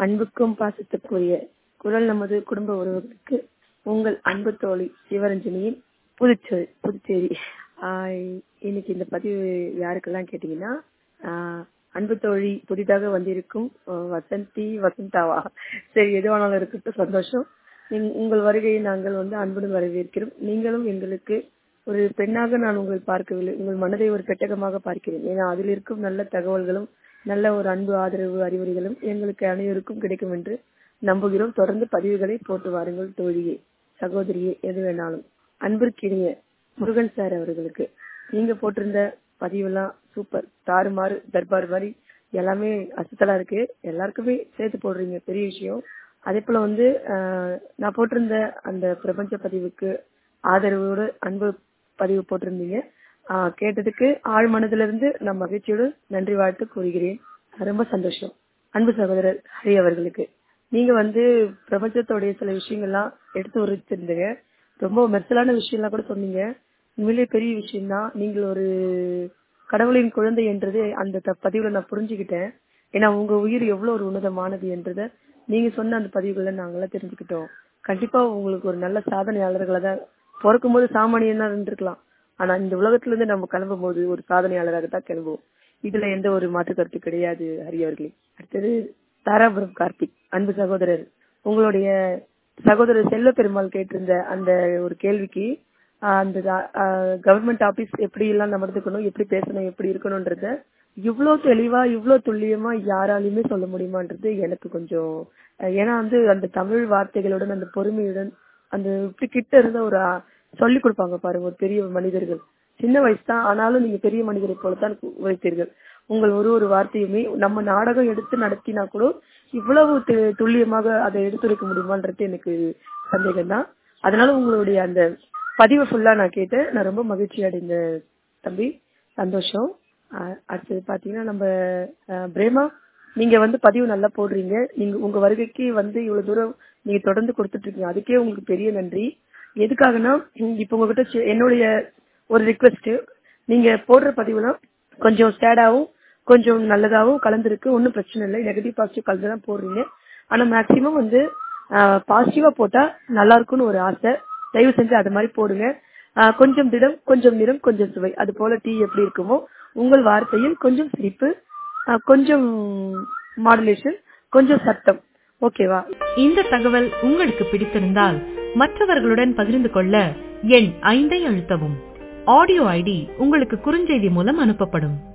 அன்புக்கும் பாசத்துக்குரிய குரல் நமது குடும்ப உறவுகளுக்கு உங்கள் அன்பு தோழி சிவரஞ்சனியின் புதுச்சேரி புதுச்சேரி ஆஹ் இன்னைக்கு இந்த பதிவு யாருக்கெல்லாம் கேட்டீங்கன்னா ஆஹ் அன்பு தோழி புதிதாக வந்திருக்கும் ஆஹ் வசந்தி வசந்தாவா சரி எதுவானாலும் இருக்கட்டும் சந்தோஷம் நீங்க- உங்கள் வருகையை நாங்கள் வந்து அன்புடன் வரவேற்கிறோம் நீங்களும் எங்களுக்கு ஒரு பெண்ணாக நான் உங்களை பார்க்கவில்லை உங்கள் மனதை ஒரு பெட்டகமாக பார்க்கிறேன் ஏன்னா அதில் இருக்கும் நல்ல தகவல்களும் நல்ல ஒரு அன்பு ஆதரவு அறிவுரைகளும் எங்களுக்கு அனைவருக்கும் கிடைக்கும் என்று நம்புகிறோம் தொடர்ந்து பதிவுகளை போட்டு வாருங்கள் தோழியே சகோதரியே எது வேணாலும் அன்பிற்கினிய முருகன் சார் அவர்களுக்கு நீங்க போட்டிருந்த பதிவெல்லாம் சூப்பர் தாறுமாறு தர்பார் மாதிரி எல்லாமே அசத்தலா இருக்கு எல்லாருக்குமே சேர்த்து போடுறீங்க பெரிய விஷயம் அதே போல வந்து ஆஹ், நான் போட்டிருந்த அந்த பிரபஞ்ச பதிவுக்கு ஆதரவோடு அன்பு பதிவு போட்டிருந்தீங்க ஆஹ், கேட்டதுக்கு ஆழ் மனதிலிருந்து நான் மகிழ்ச்சியோடு நன்றி வாழ்த்து கூறுகிறேன் ரொம்ப சந்தோஷம் அன்பு சகோதரர் ஹரி அவர்களுக்கு நீங்க வந்து பிரபஞ்சத்தோடைய சில விஷயங்கள்லாம் எடுத்து உரைச்சிருந்தீங்க ரொம்ப மெர்சலான விஷயம்லாம் கூட சொன்னீங்க உண்மையிலேயே பெரிய விஷயம் தான் நீங்கள் ஒரு கடவுளின் குழந்தை என்றது அந்த த- பதிவுல நான் புரிஞ்சுக்கிட்டேன் ஏன்னா உங்க உயிர் எவ்வளவு ஒரு உன்னதமானது என்றத நீங்க சொன்ன அந்த பதிவுகளை நாங்களாம் தெரிஞ்சுக்கிட்டோம் கண்டிப்பா உங்களுக்கு ஒரு நல்ல சாதனையாளர்களை தான் பிறக்கும் போது சாமானியனா இருந்திருக்கலாம் ஆனா இந்த உலகத்துல இருந்து நம்ம கிளம்பும் போது ஒரு சாதனையாளராக தான் கிளம்புவோம் இதுல எந்த ஒரு மாற்று கருத்து கிடையாது ஹரி அவர்களே அடுத்தது தாராபுரம் கார்த்திக் அன்பு சகோதரர் உங்களுடைய சகோதரர் செல்வ பெருமாள் கேட்டிருந்த அந்த ஒரு கேள்விக்கு ஆஹ் அந்த கவர்மெண்ட் ஆபீஸ் எப்படி எல்லாம் நடந்துக்கணும் எப்படி பேசணும் எப்படி இருக்கணும்ன்றத இவ்வளவு தெளிவா இவ்வளவு துல்லியமா யாராலையுமே சொல்ல முடியுமான்றது எனக்கு கொஞ்சம் அஹ் ஏன்னா வந்து அந்த தமிழ் வார்த்தைகளுடன் அந்த பொறுமையுடன் அந்த இப்படி கிட்ட இருந்த ஒரு ஆ- சொல்லி கொடுப்பாங்க பாருங்க ஒரு பெரிய மனிதர்கள் சின்ன வயசு தான் ஆனாலும் நீங்க பெரிய மனிதரை போலத்தான் உழைத்தீர்கள் உங்கள் ஒரு ஒரு வார்த்தையுமே நம்ம நாடகம் எடுத்து நடத்தினா கூட இவ்வளவு து- துல்லியமாக அதை எடுத்துரைக்க முடியுமான்றது எனக்கு சந்தேகம் தான் அதனால உங்களுடைய அந்த பதிவை ஃபுல்லா நான் கேட்டேன் நான் ரொம்ப மகிழ்ச்சி அடைந்தேன் தம்பி சந்தோஷம் அஹ் அடுத்தது பாத்தீங்கன்னா நம்ம அஹ், பிரேமா நீங்க வந்து பதிவு நல்லா போடுறீங்க நீங்க உங்க வருகைக்கு வந்து இவ்வளவு தூரம் நீங்க தொடர்ந்து கொடுத்துட்டு இருக்கீங்க அதுக்கே உங்களுக்கு பெரிய நன்றி எதுக்காகனா உம், இப்ப உங்ககிட்ட சி- என்னுடைய ஒரு ரிக்வெஸ்ட் நீங்க போடுற பதிவுலாம் கொஞ்சம் சேடாவும் கொஞ்சம் நல்லதாவும் கலந்துருக்கு ஒன்றும் பிரச்சனை இல்லை நெகட்டிவ் பாசிட்டிவ் கலந்து தான் போடுறீங்க ஆனா மேக்சிமம் வந்து பாசிட்டிவா போட்டா நல்லா இருக்கும்னு ஒரு ஆசை தயவு செஞ்சு அது மாதிரி போடுங்க ஆஹ் கொஞ்சம் திடம் கொஞ்சம் நிறம் கொஞ்சம் சுவை அது போல டீ எப்படி இருக்குமோ உங்கள் வார்த்தையில் கொஞ்சம் சிரிப்பு ஆஹ் கொஞ்சம் மாடுலேஷன் கொஞ்சம் சத்தம் ஓகேவா இந்த தகவல் உங்களுக்கு பிடித்திருந்தால் மற்றவர்களுடன் பகிர்ந்து கொள்ள எண் ஐந்தை அழுத்தவும் ஆடியோ ஐடி உங்களுக்கு குறுஞ்செய்தி மூலம் அனுப்பப்படும்